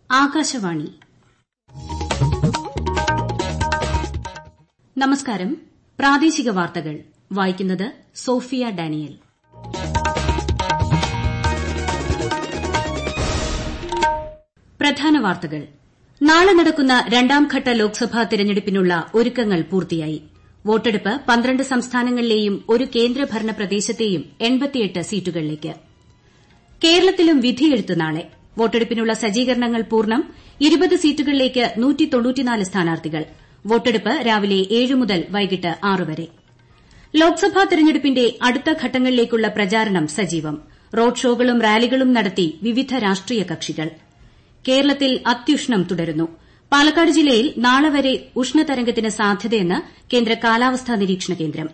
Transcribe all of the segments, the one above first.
ആകാശവാണി നമസ്കാരം പ്രാദേശിക വാർത്തകൾ വായിക്കുന്നത് സോഫിയ ഡാനിയൽ പ്രധാന വാർത്തകൾ നാളെ നടക്കുന്ന രണ്ടാംഘട്ട ലോക്സഭാ തെരഞ്ഞെടുപ്പിനുള്ള ഒരുക്കങ്ങൾ പൂർത്തിയായി വോട്ടെടുപ്പ് പന്ത്രണ്ട് സംസ്ഥാനങ്ങളിലെയും ഒരു കേന്ദ്രഭരണ പ്രദേശത്തെയും സീറ്റുകളിലേക്ക് കേരളത്തിലും വിധിയെഴുത്ത് നാളെ വോട്ടെടുപ്പിനുള്ള സജ്ജീകരണങ്ങൾ പൂർണ്ണം ഇരുപത് സീറ്റുകളിലേക്ക് സ്ഥാനാർത്ഥികൾ വോട്ടെടുപ്പ് രാവിലെ ഏഴ് മുതൽ വൈകിട്ട് ആറ് വരെ ലോക്സഭാ തെരഞ്ഞെടുപ്പിന്റെ അടുത്ത ഘട്ടങ്ങളിലേക്കുള്ള പ്രചാരണം സജീവം റോഡ് ഷോകളും റാലികളും നടത്തി വിവിധ രാഷ്ട്രീയ കക്ഷികൾ കേരളത്തിൽ അത്യുഷ്ണം തുടരുന്നു പാലക്കാട് ജില്ലയിൽ നാളെ വരെ ഉഷ്ണതരംഗത്തിന് സാധ്യതയെന്ന് കേന്ദ്ര കാലാവസ്ഥാ നിരീക്ഷണ കേന്ദ്രം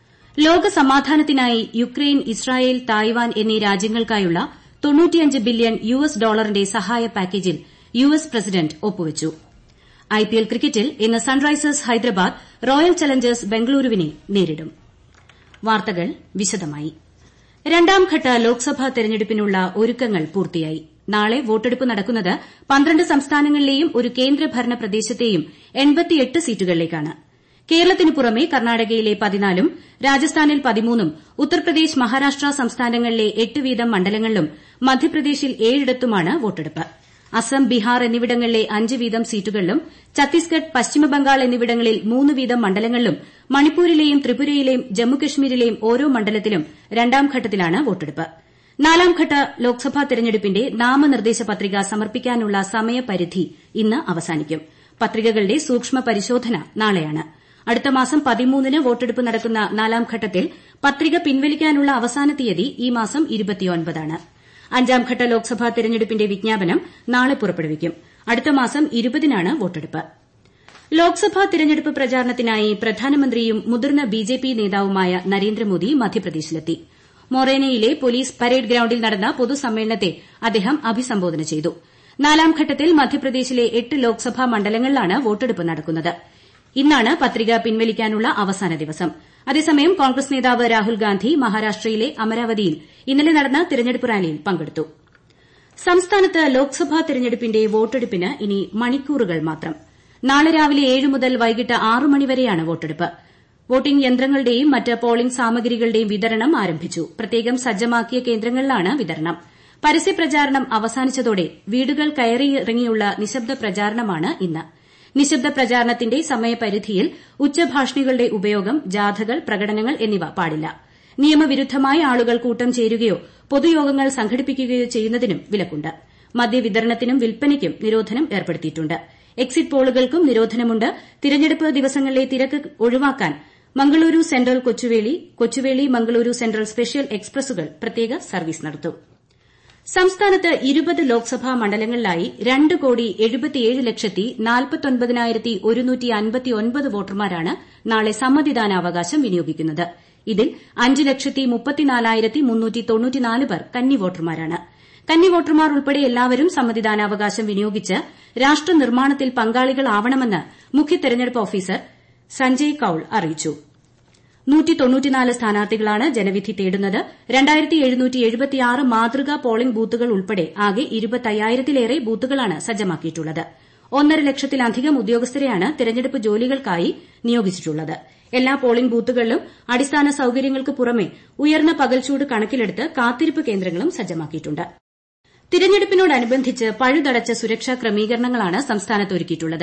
ലോക സമാധാനത്തിനായി യുക്രൈൻ ഇസ്രായേൽ തായ്വാൻ എന്നീ രാജ്യങ്ങൾക്കായുള്ള ബില്യൺ യു എസ് ഡോളറിന്റെ സഹായ പാക്കേജിൽ യു എസ് പ്രസിഡന്റ് ഒപ്പുവച്ചു ഐപിഎൽ ക്രിക്കറ്റിൽ ഇന്ന് സൺറൈസേഴ്സ് ഹൈദരാബാദ് റോയൽ ചലഞ്ചേഴ്സ് ബംഗളൂരുവിനെ നേരിടും വാർത്തകൾ വിശദമായി രണ്ടാംഘട്ട ലോക്സഭാ തെരഞ്ഞെടുപ്പിനുള്ള ഒരുക്കങ്ങൾ പൂർത്തിയായി നാളെ വോട്ടെടുപ്പ് നടക്കുന്നത് പന്ത്രണ്ട് സംസ്ഥാനങ്ങളിലെയും ഒരു കേന്ദ്രഭരണ പ്രദേശത്തെയും സീറ്റുകളിലേക്കാണ് കേരളത്തിനു പുറമെ കർണാടകയിലെ പതിനാലും രാജസ്ഥാനിൽ പതിമൂന്നും ഉത്തർപ്രദേശ് മഹാരാഷ്ട്ര സംസ്ഥാനങ്ങളിലെ എട്ട് വീതം മണ്ഡലങ്ങളിലും മധ്യപ്രദേശിൽ ഏഴിടത്തുമാണ് വോട്ടെടുപ്പ് അസം ബീഹാർ എന്നിവിടങ്ങളിലെ അഞ്ച് വീതം സീറ്റുകളിലും ഛത്തീസ്ഗഡ് പശ്ചിമബംഗാൾ എന്നിവിടങ്ങളിൽ മൂന്ന് വീതം മണ്ഡലങ്ങളിലും മണിപ്പൂരിലെയും ത്രിപുരയിലെയും ജമ്മുകശ്മീരിലെയും ഓരോ മണ്ഡലത്തിലും രണ്ടാംഘട്ടത്തിലാണ് വോട്ടെടുപ്പ് നാലാംഘട്ട ലോക്സഭാ തെരഞ്ഞെടുപ്പിന്റെ നാമനിർദ്ദേശ പത്രിക സമർപ്പിക്കാനുള്ള സമയപരിധി ഇന്ന് അവസാനിക്കും പത്രികകളുടെ സൂക്ഷ്മ പരിശോധന നാളെയാണ് അടുത്ത മാസം പതിമൂന്നിന് വോട്ടെടുപ്പ് നടക്കുന്ന നാലാംഘട്ടത്തിൽ പത്രിക പിൻവലിക്കാനുള്ള അവസാന തീയതി ഈ മാസം ആണ് അഞ്ചാംഘട്ട ലോക്സഭാ തെരഞ്ഞെടുപ്പിന്റെ വിജ്ഞാപനം നാളെ പുറപ്പെടുവിക്കും അടുത്ത മാസം ഇരുപതിനാണ് വോട്ടെടുപ്പ് ലോക്സഭാ തെരഞ്ഞെടുപ്പ് പ്രചാരണത്തിനായി പ്രധാനമന്ത്രിയും മുതിർന്ന ബിജെപി നേതാവുമായ നരേന്ദ്രമോദി മധ്യപ്രദേശിലെത്തി മൊറേനയിലെ പോലീസ് പരേഡ് ഗ്രൌണ്ടിൽ നടന്ന പൊതുസമ്മേളനത്തെ അദ്ദേഹം അഭിസംബോധന ചെയ്തു നാലാംഘട്ടത്തിൽ മധ്യപ്രദേശിലെ എട്ട് ലോക്സഭാ മണ്ഡലങ്ങളിലാണ് വോട്ടെടുപ്പ് നടക്കുന്നത് ഇന്നാണ് പത്രിക പിൻവലിക്കാനുള്ള അവസാന ദിവസം അതേസമയം കോൺഗ്രസ് നേതാവ് രാഹുൽ ഗാന്ധി മഹാരാഷ്ട്രയിലെ അമരാവതിയിൽ ഇന്നലെ നടന്ന തെരഞ്ഞെടുപ്പ് റാലിയിൽ പങ്കെടുത്തു സംസ്ഥാനത്ത് ലോക്സഭാ തെരഞ്ഞെടുപ്പിന്റെ വോട്ടെടുപ്പിന് ഇനി മണിക്കൂറുകൾ മാത്രം നാളെ രാവിലെ ഏഴ് മുതൽ വൈകിട്ട് ആറ് മണിവരെയാണ് വോട്ടെടുപ്പ് വോട്ടിംഗ് യന്ത്രങ്ങളുടെയും മറ്റ് പോളിംഗ് സാമഗ്രികളുടെയും വിതരണം ആരംഭിച്ചു പ്രത്യേകം സജ്ജമാക്കിയ കേന്ദ്രങ്ങളിലാണ് വിതരണം പരസ്യപ്രചാരണം അവസാനിച്ചതോടെ വീടുകൾ കയറിയിറങ്ങിയുള്ള നിശബ്ദ പ്രചാരണമാണ് ഇന്ന് നിശബ്ദ പ്രചാരണത്തിന്റെ സമയപരിധിയിൽ ഉച്ചഭാഷിണികളുടെ ഉപയോഗം ജാഥകൾ പ്രകടനങ്ങൾ എന്നിവ പാടില്ല നിയമവിരുദ്ധമായി ആളുകൾ കൂട്ടം ചേരുകയോ പൊതുയോഗങ്ങൾ സംഘടിപ്പിക്കുകയോ ചെയ്യുന്നതിനും വിലക്കുണ്ട് മദ്യവിതരണത്തിനും വിൽപ്പനയ്ക്കും നിരോധനം ഏർപ്പെടുത്തിയിട്ടുണ്ട് എക്സിറ്റ് പോളുകൾക്കും നിരോധനമുണ്ട് തിരഞ്ഞെടുപ്പ് ദിവസങ്ങളിലെ തിരക്ക് ഒഴിവാക്കാൻ Mangaluru central Kochuveli Kochuveli Mangaluru central special എക്സ്പ്രസുകൾ പ്രത്യേക സർവീസ് നടത്തും സംസ്ഥാനത്ത് ഇരുപത് ലോക്സഭാ മണ്ഡലങ്ങളിലായി രണ്ട് കോടി എഴുപത്തിയേഴ് ലക്ഷത്തി നാൽപ്പത്തൊൻപതിനായിരത്തി ഒരുന്നൂറ്റി അൻപത്തിയൊൻപത് വോട്ടർമാരാണ് നാളെ സമ്മതിദാനാവകാശം വിനിയോഗിക്കുന്നത് ഇതിൽ അഞ്ച് ലക്ഷത്തി മുപ്പത്തിനാലായിരത്തി മുന്നൂറ്റി തൊണ്ണൂറ്റിനാല് പേർ കന്നി വോട്ടർമാരാണ് കന്നി വോട്ടർമാർ ഉൾപ്പെടെ എല്ലാവരും സമ്മതിദാനാവകാശം വിനിയോഗിച്ച് രാഷ്ട്ര നിർമ്മാണത്തിൽ പങ്കാളികളാവണമെന്ന് മുഖ്യ തെരഞ്ഞെടുപ്പ് ഓഫീസർ സഞ്ജയ് കൌൾ അറിയിച്ചു സ്ഥാനാർത്ഥികളാണ് ജനവിധി തേടുന്നത് മാതൃകാ പോളിംഗ് ബൂത്തുകൾ ഉൾപ്പെടെ ആകെ ഇരുപത്തയ്യായിരത്തിലേറെ ബൂത്തുകളാണ് സജ്ജമാക്കിയിട്ടുള്ളത് ഒന്നര ലക്ഷത്തിലധികം ഉദ്യോഗസ്ഥരെയാണ് തെരഞ്ഞെടുപ്പ് ജോലികൾക്കായി നിയോഗിച്ചിട്ടുള്ളത് എല്ലാ പോളിംഗ് ബൂത്തുകളിലും അടിസ്ഥാന സൌകര്യങ്ങൾക്ക് പുറമെ ഉയർന്ന പകൽച്ചൂട് കണക്കിലെടുത്ത് കാത്തിരിപ്പ് കേന്ദ്രങ്ങളും സജ്ജമാക്കിയിട്ടുണ്ട് തിരഞ്ഞെടുപ്പിനോടനുബന്ധിച്ച് പഴുതടച്ച സുരക്ഷാ ക്രമീകരണങ്ങളാണ് സംസ്ഥാനത്ത് ഒരുക്കിയിട്ടുള്ളത്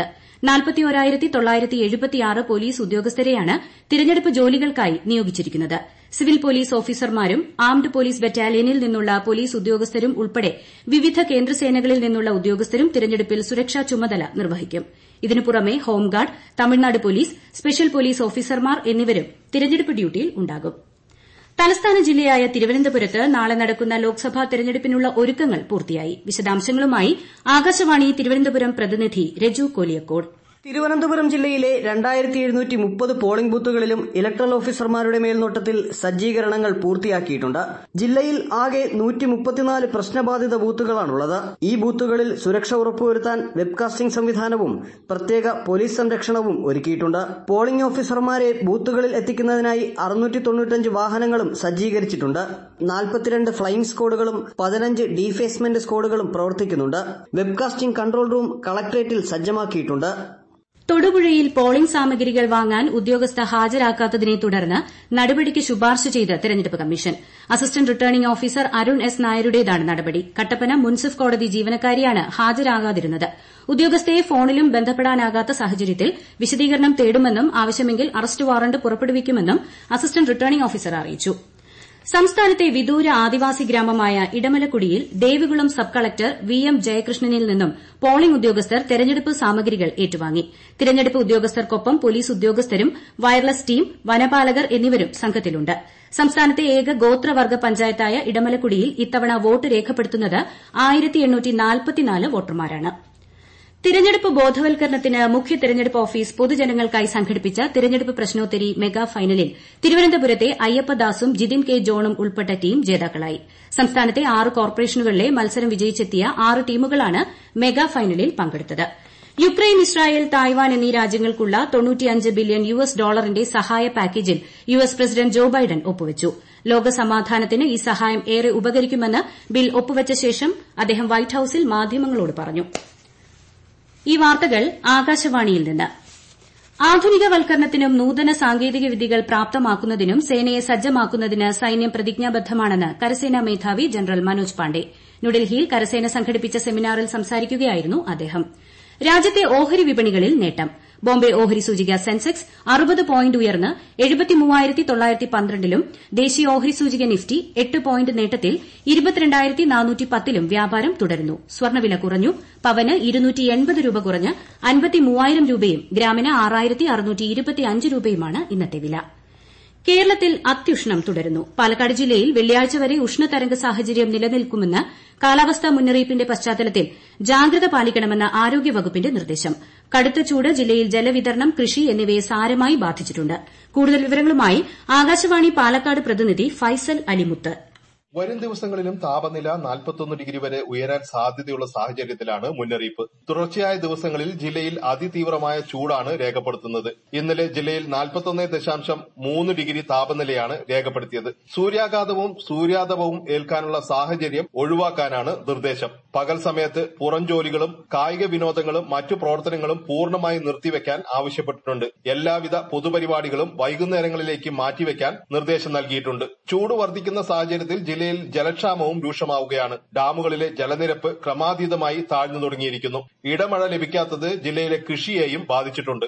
പോലീസ് ഉദ്യോഗസ്ഥരെയാണ് തിരഞ്ഞെടുപ്പ് ജോലികൾക്കായി നിയോഗിച്ചിരിക്കുന്നത് സിവിൽ പോലീസ് ഓഫീസർമാരും ആംഡ് പോലീസ് ബറ്റാലിയനിൽ നിന്നുള്ള പോലീസ് ഉദ്യോഗസ്ഥരും ഉൾപ്പെടെ വിവിധ കേന്ദ്രസേനകളിൽ നിന്നുള്ള ഉദ്യോഗസ്ഥരും തിരഞ്ഞെടുപ്പിൽ സുരക്ഷാ ചുമതല നിർവഹിക്കും ഇതിനു പുറമെ home guard Tamil Nadu police special police ഓഫീസർമാർ എന്നിവരും തിരഞ്ഞെടുപ്പ് ഡ്യൂട്ടിയിൽ ഉണ്ടാകും തലസ്ഥാന ജില്ലയായ തിരുവനന്തപുരത്ത് നാളെ നടക്കുന്ന ലോക്സഭാ തെരഞ്ഞെടുപ്പിനുള്ള ഒരുക്കങ്ങൾ പൂർത്തിയായി വിശദാംശങ്ങളുമായി ആകാശവാണി തിരുവനന്തപുരം പ്രതിനിധി രജു കോലിയക്കോട് തിരുവനന്തപുരം ജില്ലയിലെ രണ്ടായിരത്തി എഴുന്നൂറ്റി മുപ്പത് പോളിംഗ് ബൂത്തുകളിലും ഇലക്ട്രൽ ഓഫീസർമാരുടെ മേൽനോട്ടത്തിൽ സജ്ജീകരണങ്ങൾ പൂർത്തിയാക്കിയിട്ടുണ്ട് ജില്ലയിൽ ആകെ നൂറ്റി മുപ്പത്തിനാല് പ്രശ്നബാധിത ബൂത്തുകളാണുള്ളത് ഈ ബൂത്തുകളിൽ സുരക്ഷ ഉറപ്പുവരുത്താൻ വെബ്കാസ്റ്റിംഗ് സംവിധാനവും പ്രത്യേക പോലീസ് സംരക്ഷണവും ഒരുക്കിയിട്ടുണ്ട് പോളിംഗ് ഓഫീസർമാരെ ബൂത്തുകളിൽ എത്തിക്കുന്നതിനായി അറുന്നൂറ്റി തൊണ്ണൂറ്റഞ്ച് വാഹനങ്ങളും സജ്ജീകരിച്ചിട്ടുണ്ട് നാൽപ്പത്തിരണ്ട് ഫ്ലൈയിംഗ് സ്ക്വാഡുകളും പതിനഞ്ച് ഡീഫേസ്മെന്റ് സ്ക്വാഡുകളും പ്രവർത്തിക്കുന്നുണ്ട് വെബ്കാസ്റ്റിംഗ് കൺട്രോൾ റൂം കളക്ടറേറ്റിൽ സജ്ജമാക്കിയിട്ടുണ്ട് തൊടുപുഴയിൽ പോളിംഗ് സാമഗ്രികൾ വാങ്ങാൻ ഉദ്യോഗസ്ഥ ഹാജരാക്കാത്തതിനെ തുടർന്ന് നടപടിക്ക് ശുപാർശ ചെയ്ത് തെരഞ്ഞെടുപ്പ് commission assistant returning officer Arun S നായരുടേതാണ് നടപടി കട്ടപ്പന മുൻസിഫ് കോടതി ജീവനക്കാരിയാണ് ഹാജരാകാതിരുന്നത് ഉദ്യോഗസ്ഥയെ ഫോണിലും ബന്ധപ്പെടാനാകാത്ത സാഹചര്യത്തിൽ വിശദീകരണം തേടുമെന്നും ആവശ്യമെങ്കിൽ അറസ്റ്റ് വാറണ്ട് പുറപ്പെടുവിക്കുമെന്നും അസിസ്റ്റന്റ് റിട്ടേണിംഗ് ഓഫീസർ അറിയിച്ചു സംസ്ഥാനത്തെ വിദൂര ആദിവാസി ഗ്രാമമായ ഇടമലക്കുടിയിൽ Devikulam sub collector V M ജയകൃഷ്ണനിൽ നിന്നും പോളിംഗ് ഉദ്യോഗസ്ഥർ തെരഞ്ഞെടുപ്പ് സാമഗ്രികൾ ഏറ്റുവാങ്ങി തിരഞ്ഞെടുപ്പ് ഉദ്യോഗസ്ഥർക്കൊപ്പം പോലീസ് ഉദ്യോഗസ്ഥരും വയർലെസ് ടീം വനപാലകർ എന്നിവരും സംഘത്തിലുണ്ട് സംസ്ഥാനത്തെ ഏക ഗോത്രവർഗ്ഗ പഞ്ചായത്തായ ഇടമലക്കുടിയിൽ ഇത്തവണ വോട്ട് രേഖപ്പെടുത്തുന്നത് വോട്ടർമാരാണ് തിരഞ്ഞെടുപ്പ് ബോധവൽക്കരണത്തിന് മുഖ്യ തിരഞ്ഞെടുപ്പ് ഓഫീസ് പൊതുജനങ്ങൾക്കായി സംഘടിപ്പിച്ച തിരഞ്ഞെടുപ്പ് പ്രശ്നോത്തരി മെഗാ ഫൈനലിൽ തിരുവനന്തപുരത്തെ അയ്യപ്പദാസും ജിതിൻ കെ ജോണും ഉൾപ്പെട്ട ടീം ജേതാക്കളായി സംസ്ഥാനത്തെ ആറ് കോർപ്പറേഷനുകളിലെ മത്സരം വിജയിച്ചെത്തിയ ആറ് ടീമുകളാണ് മെഗാ ഫൈനലിൽ പങ്കെടുത്തത് യുക്രൈൻ ഇസ്രായേൽ തായ്വാൻ എന്നീ രാജ്യങ്ങൾക്കുള്ള ബില്യൺ യു എസ് ഡോളറിന്റെ സഹായ പാക്കേജിൽ U S president Joe Biden ഒപ്പുവച്ചു ലോക സമാധാനത്തിന് ഈ സഹായം ഏറെ ഉപകരിക്കുമെന്ന് ബിൽ ഒപ്പുവച്ച ശേഷം അദ്ദേഹം വൈറ്റ് ഹൌസിൽ മാധ്യമങ്ങളോട് പറഞ്ഞു ഈ വാർത്തകൾ ആകാശവാണിയിൽ നിന്ന് ആധുനികവൽക്കരണത്തിനും നൂതന സാങ്കേതിക വിദ്യകൾ പ്രാപ്തമാക്കുന്നതിനും സേനയെ സജ്ജമാക്കുന്നതിന് സൈന്യം പ്രതിജ്ഞാബദ്ധമാണെന്ന് കരസേനാ മേധാവി ജനറൽ മനോജ് പാണ്ഡെ ന്യൂഡൽഹിയിൽ കരസേന സംഘടിപ്പിച്ച സെമിനാറിൽ സംസാരിക്കുകയായിരുന്നു അദ്ദേഹം രാജ്യത്തെ ഓഹരി വിപണികളിൽ നേട്ടം ബോംബെ ഓഹരി സൂചിക സെൻസെക്സ് അറുപത് പോയിന്റ് ഉയർന്ന് ലും ദേശീയ ഓഹരി സൂചിക നിഫ്റ്റി എട്ട് പോയിന്റ് നേട്ടത്തിൽ ലും വ്യാപാരം തുടരുന്നു സ്വർണ്ണവില കുറഞ്ഞു പവന് രൂപ കുറഞ്ഞ് അൻപത്തിമൂവായിരം രൂപയും ഗ്രാമിന് രൂപയുമാണ് ഇന്നത്തെ വില കേരളത്തിൽ അത്യുഷ്ണം തുടരുന്നു പാലക്കാട് ജില്ലയിൽ വെള്ളിയാഴ്ച വരെ ഉഷ്ണതരംഗ സാഹചര്യം നിലനിൽക്കുമെന്ന് കാലാവസ്ഥാ മുന്നറിയിപ്പിന്റെ പശ്ചാത്തലത്തിൽ ജാഗ്രത പാലിക്കണമെന്ന് ആരോഗ്യവകുപ്പിന്റെ നിർദ്ദേശം കടുത്ത ചൂട് ജില്ലയിൽ ജലവിതരണം കൃഷി എന്നിവയെ സാരമായി ബാധിച്ചിട്ടുണ്ട് കൂടുതൽ വിവരങ്ങളുമായി ആകാശവാണി പാലക്കാട് പ്രതിനിധി ഫൈസൽ അലിമുത്ത് വരും ദിവസങ്ങളിലും താപനില നാൽപ്പത്തൊന്ന് ഡിഗ്രി വരെ ഉയരാൻ സാധ്യതയുള്ള സാഹചര്യത്തിലാണ് മുന്നറിയിപ്പ് തുടർച്ചയായ ദിവസങ്ങളിൽ ജില്ലയിൽ അതിതീവ്രമായ ചൂടാണ് രേഖപ്പെടുത്തുന്നത് ഇന്നലെ ജില്ലയിൽ നാൽപ്പത്തൊന്ന് ദശാംശം മൂന്ന് ഡിഗ്രി താപനിലയാണ് രേഖപ്പെടുത്തിയത് സൂര്യാഘാതവും സൂര്യാതപവും ഏൽക്കാനുള്ള സാഹചര്യം ഒഴിവാക്കാനാണ് നിർദ്ദേശം പകൽ സമയത്ത് പുറം ജോലികളും കായിക വിനോദങ്ങളും മറ്റു പ്രവർത്തനങ്ങളും പൂർണ്ണമായി നിർത്തിവെക്കാൻ ആവശ്യപ്പെട്ടിട്ടുണ്ട് എല്ലാവിധ പൊതുപരിപാടികളും വൈകുന്നേരങ്ങളിലേക്ക് മാറ്റിവെക്കാൻ നിർദ്ദേശം നൽകിയിട്ടുണ്ട് ചൂട് വർദ്ധിക്കുന്ന സാഹചര്യത്തിൽ ജില്ലയിൽ ജലക്ഷാമവും രൂക്ഷമാവുകയാണ് ഡാമുകളിലെ ജലനിരപ്പ് ക്രമാതീതമായി താഴ്ന്നു തുടങ്ങിയിരിക്കുന്നു ഇടമഴ ലഭിക്കാത്തത് ജില്ലയിലെ കൃഷിയെയും ബാധിച്ചിട്ടുണ്ട്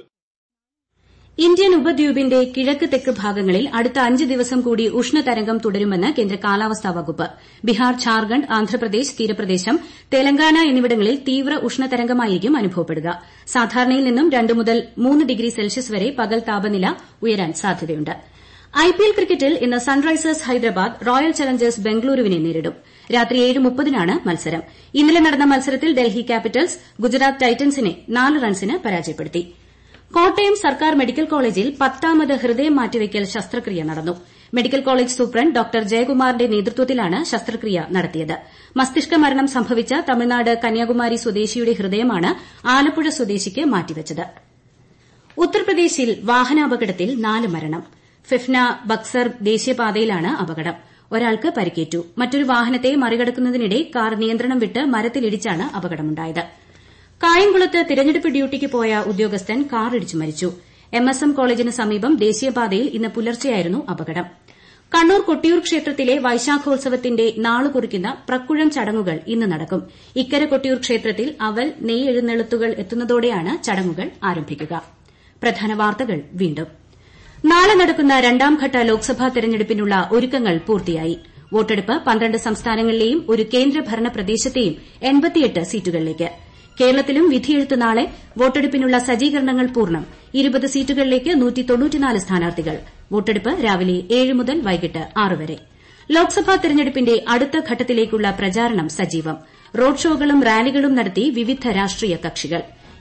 ഇന്ത്യൻ ഉപദ്വീപിന്റെ കിഴക്ക് തെക്ക് ഭാഗങ്ങളിൽ അടുത്ത അഞ്ച് ദിവസം കൂടി ഉഷ്ണതരംഗം തുടരുമെന്ന് കേന്ദ്ര കാലാവസ്ഥാ വകുപ്പ് ബിഹാർ ഝാർഖണ്ഡ് ആന്ധ്രാപ്രദേശ് തീരപ്രദേശം തെലങ്കാന എന്നിവിടങ്ങളിൽ തീവ്ര ഉഷ്ണതരംഗമായിരിക്കും അനുഭവപ്പെടുക സാധാരണയിൽ നിന്നും രണ്ട് മുതൽ മൂന്ന് ഡിഗ്രി സെൽഷ്യസ് വരെ പകൽ താപനില ഉയരാൻ സാധ്യതയുണ്ട് ഐപിഎൽ ക്രിക്കറ്റിൽ ഇന്ന് സൺറൈസേഴ്സ് ഹൈദരാബാദ് റോയൽ ചലഞ്ചേഴ്സ് ബംഗളൂരുവിനെ നേരിടും രാത്രി ഏഴ് മുപ്പതിനാണ് മത്സരം ഇന്നലെ നടന്ന മത്സരത്തിൽ ഡൽഹി ക്യാപിറ്റൽസ് ഗുജറാത്ത് ടൈറ്റൻസിനെ നാല് റൺസിന് പരാജയപ്പെടുത്തി കോട്ടയം സർക്കാർ മെഡിക്കൽ കോളേജിൽ പത്താമത് ഹൃദയം മാറ്റിവയ്ക്കൽ ശസ്ത്രക്രിയ നടന്നു മെഡിക്കൽ കോളേജ് സൂപ്രണ്ട് ഡോക്ടർ ജയകുമാറിന്റെ നേതൃത്വത്തിലാണ് ശസ്ത്രക്രിയ നടത്തിയത് മസ്തിഷ്ക മരണം സംഭവിച്ച തമിഴ്നാട് കന്യാകുമാരി സ്വദേശിയുടെ ഹൃദയമാണ് ആലപ്പുഴ സ്വദേശിക്ക് മാറ്റിവച്ചത് ഉത്തർപ്രദേശിൽ വാഹനാപകടത്തിൽ നാല് മരണം ഫെഫ്ന ബക്സർ ദേശീയപാതയിലാണ് അപകടം ഒരാൾക്ക് പരിക്കേറ്റു മറ്റൊരു വാഹനത്തെ മറികടക്കുന്നതിനിടെ കാർ നിയന്ത്രണം വിട്ട് മരത്തിലിടിച്ചാണ് അപകടമുണ്ടായത് കായംകുളത്ത് തിരഞ്ഞെടുപ്പ് ഡ്യൂട്ടിക്ക് പോയ ഉദ്യോഗസ്ഥൻ കാറിടിച്ചു മരിച്ചു എം എസ് എം കോളേജിന് സമീപം ദേശീയപാതയിൽ ഇന്ന് പുലർച്ചെയായിരുന്നു അപകടം കണ്ണൂർ കൊട്ടിയൂർ ക്ഷേത്രത്തിലെ വൈശാഖോത്സവത്തിന്റെ നാളു കുറിക്കുന്ന പ്രക്കുഴം ചടങ്ങുകൾ ഇന്ന് നടക്കും ഇക്കര കൊട്ടിയൂർ ക്ഷേത്രത്തിൽ അവൽ നെയ്യെഴുന്നള്ളത്തുകൾ എത്തുന്നതോടെയാണ് ചടങ്ങുകൾ ആരംഭിക്കുക പ്രധാന വാർത്തകൾ വീണ്ടും നാളെ നടക്കുന്ന രണ്ടാംഘട്ട ലോക്സഭാ തെരഞ്ഞെടുപ്പിനുള്ള ഒരുക്കങ്ങൾ പൂർത്തിയായി വോട്ടെടുപ്പ് പന്ത്രണ്ട് സംസ്ഥാനങ്ങളിലെയും ഒരു കേന്ദ്രഭരണ പ്രദേശത്തെയും എൺപത്തിയെട്ട് സീറ്റുകളിലേക്ക് കേരളത്തിലും വിധിയെഴുത്ത് നാളെ വോട്ടെടുപ്പിനുള്ള സജ്ജീകരണങ്ങൾ പൂർണ്ണം ഇരുപത് സീറ്റുകളിലേക്ക് സ്ഥാനാർത്ഥികൾ വോട്ടെടുപ്പ് രാവിലെ ഏഴ് മുതൽ വൈകിട്ട് ആറ് വരെ ലോക്സഭാ തെരഞ്ഞെടുപ്പിന്റെ അടുത്ത ഘട്ടത്തിലേക്കുള്ള പ്രചാരണം സജീവം റോഡ് ഷോകളും റാലികളും നടത്തി വിവിധ രാഷ്ട്രീയ കക്ഷികൾ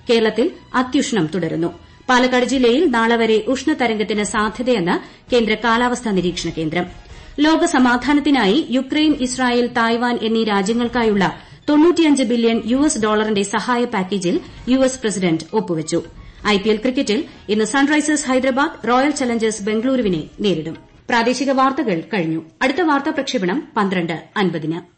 കേരളത്തിൽ അത്യുഷ്ണം തുടരുന്നു പാലക്കാട് ജില്ലയിൽ നാളെ വരെ ഉഷ്ണതരംഗത്തിന് സാധ്യതയെന്ന് കേന്ദ്ര കാലാവസ്ഥാ നിരീക്ഷണ കേന്ദ്രം ലോക സമാധാനത്തിനായി യുക്രൈൻ ഇസ്രായേൽ തായ്വാൻ എന്നീ രാജ്യങ്ങൾക്കായുള്ള ബില്യൺ യു എസ് ഡോളറിന്റെ സഹായ പാക്കേജിൽ യു എസ് പ്രസിഡന്റ് ഒപ്പുവച്ചു ഐപിഎൽ ക്രിക്കറ്റിൽ ഇന്ന് സൺറൈസേഴ്സ് ഹൈദരാബാദ് റോയൽ ചലഞ്ചേഴ്സ് ബംഗളൂരുവിനെ നേരിടും പ്രാദേശിക വാർത്തകൾ കഴിഞ്ഞു അടുത്ത വാർത്താ പ്രക്ഷേപണം പന്ത്രണ്ട് അൻപതിന്